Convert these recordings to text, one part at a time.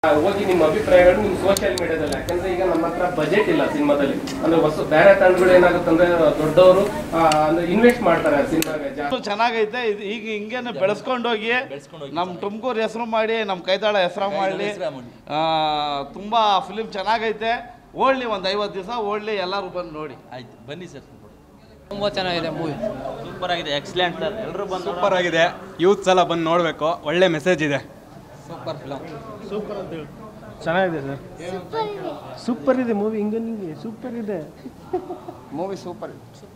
ಹೋಗಿ ನಿಮ್ಮ ಅಭಿಪ್ರಾಯಗಳು ನಿಮ್ಮ ಸೋಷಿಯಲ್ ಮೀಡಿಯಾದಲ್ಲಿ ಯಾಕಂದ್ರೆ ಈಗ ನಮ್ಮ ಹತ್ರ ಬಜೆಟ್ ಇಲ್ಲ ಸಿನಿಮಾದಲ್ಲಿ ಅಂದ್ರೆ ಹೊಸ ಬೇರೆ ತಂಡಗಳು ಏನಾಗುತ್ತಂದ್ರೆ ದೊಡ್ಡವರು ಅಂದ್ರೆ ಇನ್ವೆಸ್ಟ್ ಮಾಡ್ತಾರೆ ಸಿನಿಮಾಗೆ ಜಾಸ್ತಿ ಚೆನ್ನಾಗೈತೆ ಇದು ಈಗ ಹಿಂಗೇನೆ ಬೆಳೆಸ್ಕೊಂಡೋಗಿ ನಮ್ಮ ತುಮಕೂರು ಹೆಸರು ಮಾಡಿ ನಮ್ಮ ಕೈತಾಳ ಹೆಸರು ಮಾಡಲಿ ತುಂಬ ಫಿಲಿಮ್ ಚೆನ್ನಾಗೈತೆ ಓಡ್ಲಿ ಒಂದು ಐವತ್ತು ದಿವಸ ಓಡ್ಲಿ ಎಲ್ಲರೂ ಬಂದು ನೋಡಿ ಆಯ್ತು ಬನ್ನಿ ಸರ್ ತುಂಬ ಚೆನ್ನಾಗಿದೆ ಮೂವಿ ಸೂಪರ್ ಆಗಿದೆ ಎಕ್ಸಲೆಂಟ್ ಸರ್ ಎಲ್ಲರೂ ಬಂದು ಸೂಪರ್ ಆಗಿದೆ ಯೂತ್ಸ್ ಎಲ್ಲ ಬಂದು ನೋಡಬೇಕು ಒಳ್ಳೆ ಮೆಸೇಜ್ ಇದೆ ಸೂಪರ್ ಫಿಲಮ್ ಚೆನ್ನಾಗಿದೆ ಸರ್ ಸೂಪರ್ ಇದೆ ಮೂವಿ ಹಿಂಗೆ ನಿಂಗೆ ಸೂಪರ್ ಇದೆ ಮೂವಿ ಸೂಪರ್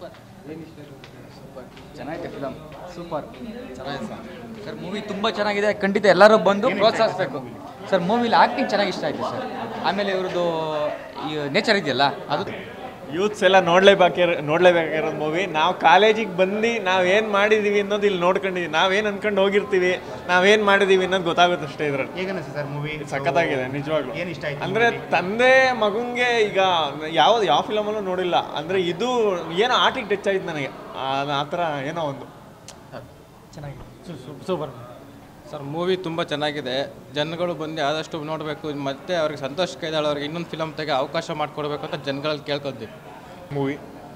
ಚೆನ್ನಾಗಿದೆ ಫಿಲಮ್ ಸೂಪರ್ ಚೆನ್ನಾಗಿದೆ ಸರ್ ಸರ್ ಮೂವಿ ತುಂಬ ಚೆನ್ನಾಗಿದೆ ಖಂಡಿತ ಎಲ್ಲರೂ ಬಂದು ಪ್ರೋತ್ಸಾಹಿಸಬೇಕು ಸರ್ ಮೂವಿಲಿ ಆ್ಯಕ್ಟಿಂಗ್ ಚೆನ್ನಾಗಿ ಇಷ್ಟ ಆಯಿತು ಸರ್ ಆಮೇಲೆ ಇವ್ರದ್ದು ಈ ನೇಚರ್ ಇದೆಯಲ್ಲ ಅದು ಯೂತ್ಸ್ ಎಲ್ಲ ನೋಡ್ಲೇಬೇಕಿ ನೋಡ್ಲೇಬೇಕಾಗಿರೋದು ಮೂವಿ ನಾವು ಕಾಲೇಜಿಗೆ ಬಂದು ನಾವೇನು ಮಾಡಿದೀವಿ ಅನ್ನೋದು ಇಲ್ಲಿ ನೋಡ್ಕೊಂಡಿದ್ದೀವಿ ನಾವೇನು ಅನ್ಕೊಂಡು ಹೋಗಿರ್ತೀವಿ ನಾವೇನು ಮಾಡಿದೀವಿ ಅನ್ನೋದು ಗೊತ್ತಾಗುತ್ತೆ ಅಷ್ಟೇ ಇದ್ರಲ್ಲಿ ಹೇಗನ್ನಿಸ್ತು ಸರ್ ಮೂವಿ ಸಖತ್ತಾಗಿದೆ ನಿಜವಾಗ್ಲು ಏನು ಇಷ್ಟ ಆಯ್ತು ಅಂದ್ರೆ ತಂದೆ ಮಗಂಗೆ ಈಗ ಯಾವ ಯಾವ ಫಿಲಮಲ್ಲೂ ನೋಡಿಲ್ಲ ಅಂದ್ರೆ ಇದು ಏನೋ ಆಟಿಗೆ ಟಚ್ ಆಯ್ತು ನನಗೆ ಆ- ಆ ಥರ ಏನೋ ಒಂದು ಸೂಪರ್ ಸರ್ ಮೂವಿ ತುಂಬ ಚೆನ್ನಾಗಿದೆ ಜನಗಳು ಬಂದು ಆದಷ್ಟು ನೋಡಬೇಕು ಮತ್ತೆ ಅವ್ರಿಗೆ ಸಂತೋಷ್ ಕೈದಾಳ್ ಅವ್ರಿಗೆ ಇನ್ನೊಂದು ಫಿಲಮ್ ತೆಗೆ ಅವಕಾಶ ಮಾಡಿಕೊಡ್ಬೇಕು ಅಂತ ಜನಗಳಲ್ಲಿ ಕೇಳ್ಕೊತೀವಿ ಮೂವಿ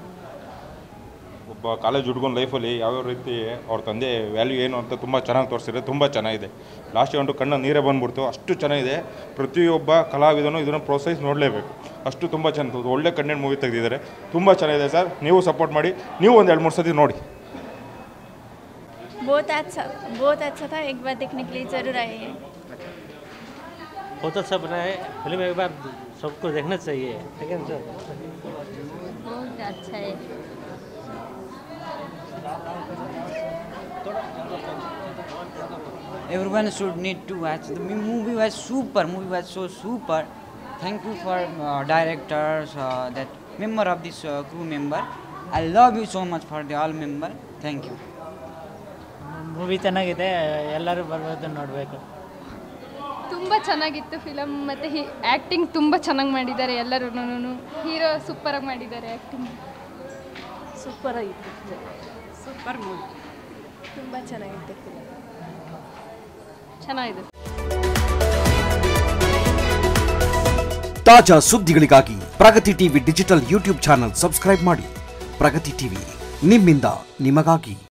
ಒಬ್ಬ ಕಾಲೇಜ್ ಹುಡುಗನ ಲೈಫಲ್ಲಿ ಯಾವ್ಯಾವ ರೀತಿ ಅವ್ರ ತಂದೆ ವ್ಯಾಲ್ಯೂ ಏನು ಅಂತ ತುಂಬ ಚೆನ್ನಾಗಿ ತೋರಿಸಿದ್ರೆ ತುಂಬ ಚೆನ್ನಾಗಿದೆ ಲಾಸ್ಟ್ ಗಂಟು ಕಣ್ಣ ನೀರೇ ಬಂದ್ಬಿಡ್ತು ಅಷ್ಟು ಚೆನ್ನಾಗಿದೆ ಪ್ರತಿಯೊಬ್ಬ ಕಲಾವಿದನು ಇದನ್ನು ಪ್ರೋತ್ಸಾಹಿಸಿ ನೋಡಲೇಬೇಕು ಅಷ್ಟು ತುಂಬ ಚೆನ್ನಾಗಿ ಒಳ್ಳೆ ಕಂಟೆಂಟ್ ಮೂವಿ ತೆಗೆದಿದ್ದಾರೆ ತುಂಬ ಚೆನ್ನಾಗಿದೆ ಸರ್ ನೀವು ಸಪೋರ್ಟ್ ಮಾಡಿ ನೀವು ಒಂದು ಎರಡು ಮೂರು ಸತಿ ನೋಡಿ बहुत अच्छा बहुत अच्छा था एक बार देखने के लिए ज़रूर आइए बहुत अच्छा बना है फिल्म एक बार सबको देखना चाहिए ठीक है सर बहुत अच्छा है Everyone should need to watch. The movie was super. Movie was so super. Thank you for uh, directors, uh, that member of this uh, crew member. I love you so much for the all member. Thank you. Movie ಚೆನ್ನಾಗಿದೆ ಎಲ್ಲರೂ ಬರ್ಬೋದು ನೋಡಬೇಕು ತುಂಬ ಚೆನ್ನಾಗಿತ್ತು film ಮತ್ತು acting ತುಂಬ ಚೆನ್ನಾಗಿ ಮಾಡಿದ್ದಾರೆ ಎಲ್ಲರೂ ಹೀರೋ ಸೂಪರಾಗಿ ಮಾಡಿದ್ದಾರೆ ಆ್ಯಕ್ಟಿಂಗ್ ಸೂಪರ್ ಆಗಿತ್ತು ಸೂಪರ್ ಮೂವಿ ತುಂಬ ಚೆನ್ನಾಗಿತ್ತು ಫಿಲಮ್ ಚೆನ್ನಾಗಿದೆ ತಾಜಾ ಸುದ್ದಿಗಳಿಗಾಗಿ Pragati TV digital YouTube channel subscribe ಮಾಡಿ ಪ್ರಗತಿ ಟಿವಿ ನಿಮ್ಮಿಂದ ನಿಮಗಾಗಿ